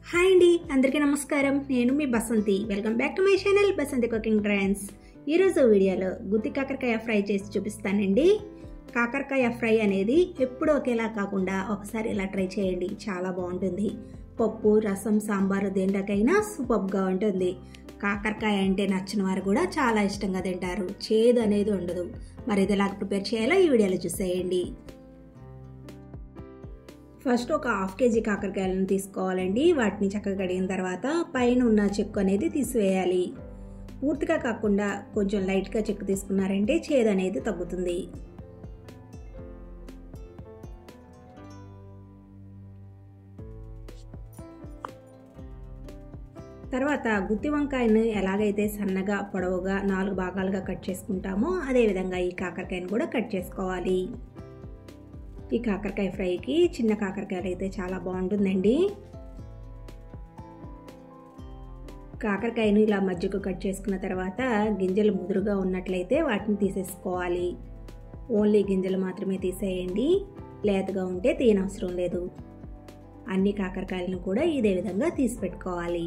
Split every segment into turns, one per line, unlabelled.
hi అండి అందరికీ నమస్కారం నేను మీ Basanti welcome back to my channel Basanti cooking trends ఈరోజు వీడియోలో గుత్తి కాకరకాయ ఫ్రై చేసి చూపిస్తానండి కాకరకాయ ఫ్రై అనేది ఎప్పుడు ఒకేలా కాకుండా ఒకసారి ఇలా ట్రై చేయండి చాలా బాగుంటుంది పప్పు రసం సాంబారు దేంట్లోకైనా సూపర్గా ఉంటుంది కాకరకాయ అంటే నచ్చిన వారు కూడా చాలా ఇష్టంగా తింటారు చేదు అనేది ఉండదు మరి ఇది ఎలాగ ప్రిపేర్ చేయాలో ఈ వీడియోలో చూసేయండి ఫస్ట్ ఒక హాఫ్ కేజీ కాకరకాయలను తీసుకోవాలండి వాటిని చక్కగా కడిగిన తర్వాత పైన ఉన్న చెక్కు అనేది తీసివేయాలి పూర్తిగా కాకుండా కొంచెం లైట్గా చెక్కు తీసుకున్నారంటే చేదు అనేది తగ్గుతుంది తర్వాత గుత్తి వంకాయను ఎలాగైతే సన్నగా పొడవుగా నాలుగు భాగాలుగా కట్ చేసుకుంటామో అదేవిధంగా ఈ కాకరకాయను కూడా కట్ చేసుకోవాలి ఈ కాకరకాయ ఫ్రైకి చిన్న కాకరకాయలు అయితే చాలా బాగుంటుందండి కాకరకాయను ఇలా మధ్యకు కట్ చేసుకున్న తర్వాత గింజలు ముదురుగా ఉన్నట్లయితే వాటిని తీసేసుకోవాలి ఓన్లీ గింజలు మాత్రమే తీసేయండి లేతగా ఉంటే తీయనవసరం లేదు అన్ని కాకరకాయలను కూడా ఇదే విధంగా తీసి పెట్టుకోవాలి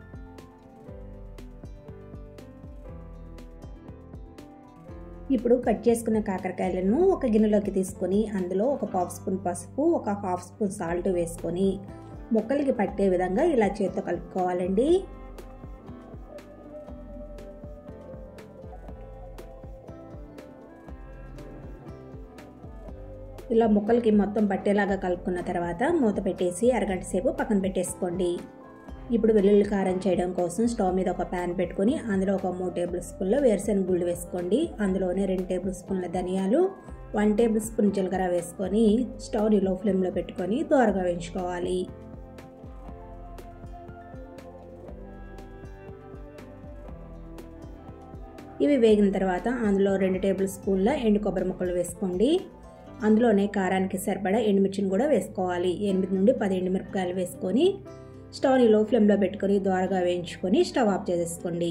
ఇప్పుడు కట్ చేసుకున్న కాకరకాయలను ఒక గిన్నెలోకి తీసుకొని అందులో ఒక పావు స్పూన్ పసుపు ఒక హాఫ్ స్పూన్ సాల్ట్ వేసుకొని ముక్కలకి పట్టే విధంగా ఇలా చేత్తో కలుపుకోవాలండి ఇలా ముక్కలకి మొత్తం పట్టేలాగా కలుపుకున్న తర్వాత మూత పెట్టేసి అరగంట సేపు పక్కన పెట్టేసుకోండి ఇప్పుడు వెల్లుల్లి కారం చేయడం కోసం స్టవ్ మీద ఒక ప్యాన్ పెట్టుకొని అందులో ఒక మూడు టేబుల్ స్పూన్ల వేరుశెనగ గుళ్ళు వేసుకోండి అందులోనే రెండు టేబుల్ స్పూన్ల ధనియాలు వన్ టేబుల్ స్పూన్ జీలకర్ర వేసుకొని స్టవ్ని లో ఫ్లేమ్లో పెట్టుకొని దోరగా వేయించుకోవాలి ఇవి వేగిన తర్వాత అందులో రెండు టేబుల్ స్పూన్ల ఎండు కొబ్బరి ముక్కలు వేసుకోండి అందులోనే కారానికి సరిపడా ఎండుమిర్చిని కూడా వేసుకోవాలి ఎనిమిది నుండి పది ఎండుమిరపకాయలు వేసుకొని స్టవ్ని లో ఫ్లేమ్లో పెట్టుకొని దోరగా వేయించుకొని స్టవ్ ఆఫ్ చేసేసుకోండి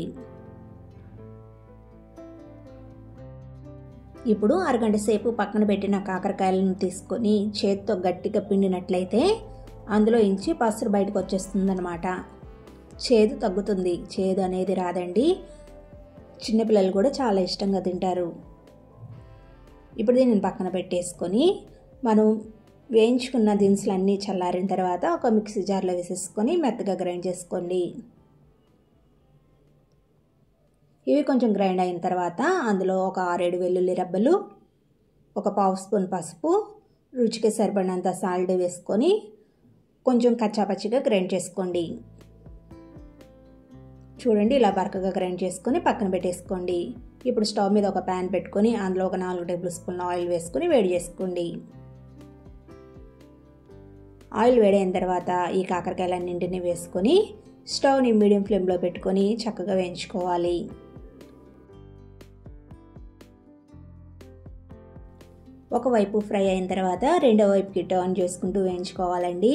ఇప్పుడు అరగంట సేపు పక్కన పెట్టిన కాకరకాయలను తీసుకొని చేతితో గట్టిగా పిండినట్లయితే అందులో ఇంచి పసురు బయటకు వచ్చేస్తుందన్నమాట చేదు తగ్గుతుంది చేదు అనేది రాదండి చిన్నపిల్లలు కూడా చాలా ఇష్టంగా తింటారు ఇప్పుడు దీనిని పక్కన పెట్టేసుకొని మనం వేయించుకున్న దినుసులన్నీ చల్లారిన తర్వాత ఒక మిక్సీ జార్లో వేసేసుకొని మెత్తగా గ్రైండ్ చేసుకోండి ఇవి కొంచెం గ్రైండ్ అయిన తర్వాత అందులో ఒక ఆరేడు వెల్లుల్లి రబ్బలు ఒక పావు స్పూన్ పసుపు రుచికి సరిపడినంత సాల్ట్ వేసుకొని కొంచెం కచ్చాపచ్చిగా గ్రైండ్ చేసుకోండి చూడండి ఇలా బరకగా గ్రైండ్ చేసుకొని పక్కన పెట్టేసుకోండి ఇప్పుడు స్టవ్ మీద ఒక ప్యాన్ పెట్టుకొని అందులో ఒక నాలుగు టేబుల్ స్పూన్ల ఆయిల్ వేసుకొని వేడి చేసుకోండి ఆయిల్ వేడైన తర్వాత ఈ కాకరకాయలన్నింటినీ వేసుకొని స్టవ్ని మీడియం ఫ్లేమ్లో పెట్టుకొని చక్కగా వేయించుకోవాలి ఒకవైపు ఫ్రై అయిన తర్వాత రెండో వైపుకి టర్న్ చేసుకుంటూ వేయించుకోవాలండి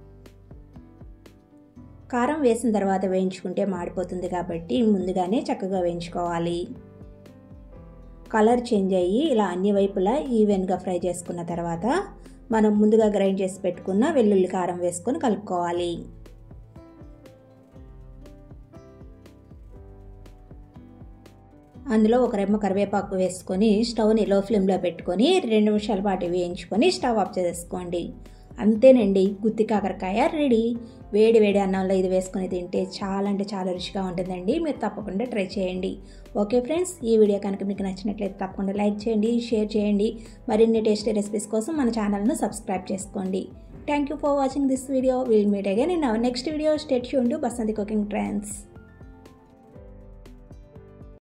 కారం వేసిన తర్వాత వేయించుకుంటే మాడిపోతుంది కాబట్టి ముందుగానే చక్కగా వేయించుకోవాలి కలర్ చేంజ్ అయ్యి ఇలా అన్ని వైపులా ఈవెన్గా ఫ్రై చేసుకున్న తర్వాత మనం ముందుగా గ్రైండ్ చేసి పెట్టుకున్న వెల్లుల్లి కారం వేసుకొని కలుపుకోవాలి అందులో ఒక రెమ్మ కరివేపాకు వేసుకొని స్టవ్ని లో ఫ్లేమ్లో పెట్టుకొని రెండు నిమిషాల పాటు వేయించుకొని స్టవ్ ఆఫ్ చేసేసుకోండి అంతేనండి గుత్తి కాకరకాయ రెడీ వేడి వేడి అన్నంలో ఇది వేసుకొని తింటే చాలా అంటే చాలా రుచిగా ఉంటుందండి మీరు తప్పకుండా ట్రై చేయండి ఓకే ఫ్రెండ్స్ ఈ వీడియో కనుక మీకు నచ్చినట్లయితే తప్పకుండా లైక్ చేయండి షేర్ చేయండి మరిన్ని టేస్టీ రెసిపీస్ కోసం మన ఛానల్ను సబ్స్క్రైబ్ చేసుకోండి thank you for watching this video will meet again in our next video stay యూన్ టు బసంతి కుకింగ్ ట్రెండ్స్